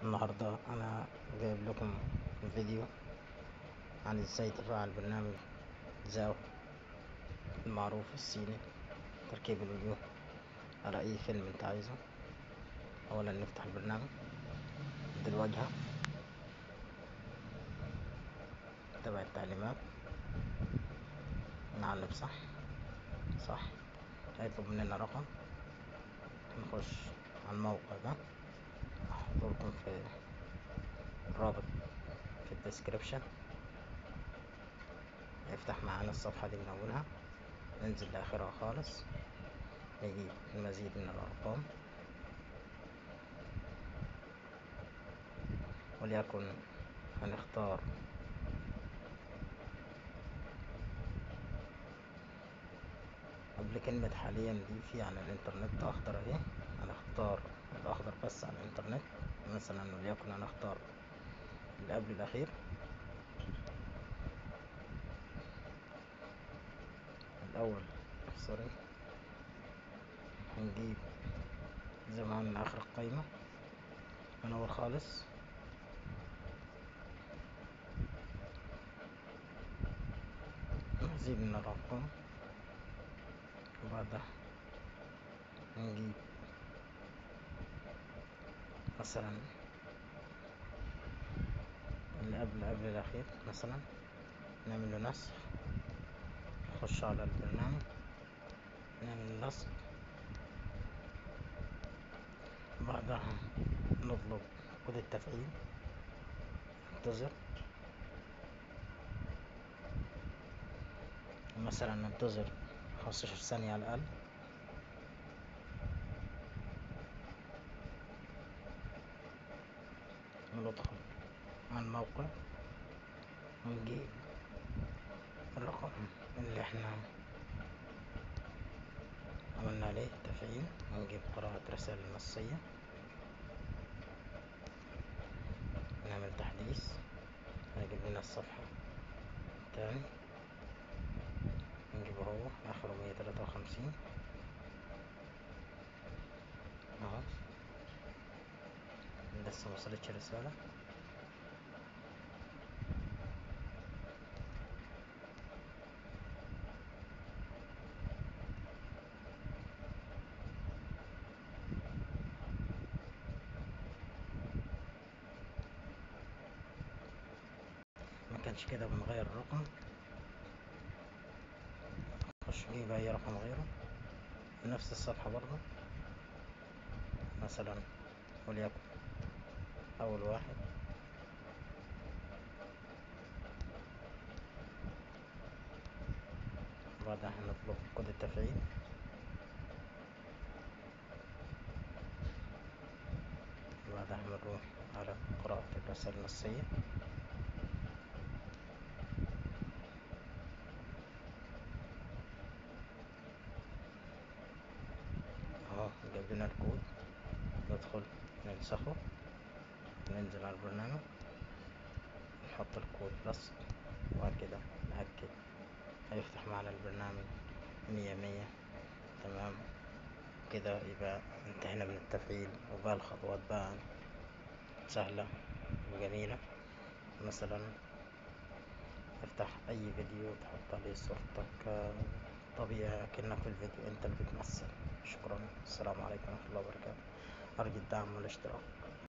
النهاردة أنا جايب لكم فيديو عن ازاي تفعل برنامج زاو المعروف الصيني تركيب الفيديو على أي فيلم انت عايزه أولا نفتح البرنامج نحدد الواجهة نتبع التعليمات نعلم صح صح هيطلب مننا رقم نخش على الموقع ده هحطلكم في الرابط في الديسكريبشن هيفتح معانا الصفحة دي من أولها ننزل لآخرها خالص نجيب المزيد من الأرقام وليكن هنختار قبل كلمة حاليا دي في على الانترنت اخضر اهي هنختار الاخضر بس على الانترنت مثلا وليكن هنختار اللي قبل الاخير الاول سوري هنجيب زي ما قلنا اخر القايمة من اول خالص مزيد من الارقام وبعدها نجيب مثلا اللي قبل قبل الأخير مثلا نعمل له نسخ نخش على البرنامج نعمل لصق بعدها نطلب كود التفعيل ننتظر مثلا ننتظر خمستاشر ثانية على الأقل وندخل على الموقع ونجيب الرقم اللي احنا عملنا عليه تفعيل ونجيب قراءة رسائل النصية نعمل تحديث هيجيب لنا الصفحة التاني نجيبه هو اخره مية تلاتة وخمسين اهو لسه موصلتش رسالة مكانش كده بنغير الرقم نخش نجيب اي رقم غيره في نفس الصفحة برضه مثلا وليكن اول واحد بعدها هنطلب كود التفعيل بعدها هنروح على قراءة الرسائل النصية اهو جاب لنا الكود ندخل ننسخه ننزل على البرنامج نحط الكود بس وبعد كده نأكد هيفتح معنا البرنامج مية مية تمام كده يبقى انتهينا من التفعيل وبقى الخطوات بقى سهلة وجميلة مثلا افتح اي فيديو تحط عليه صورتك طبيعي كأنك في الفيديو انت اللي بتمثل شكرا السلام عليكم ورحمة الله وبركاته ارجو الدعم والاشتراك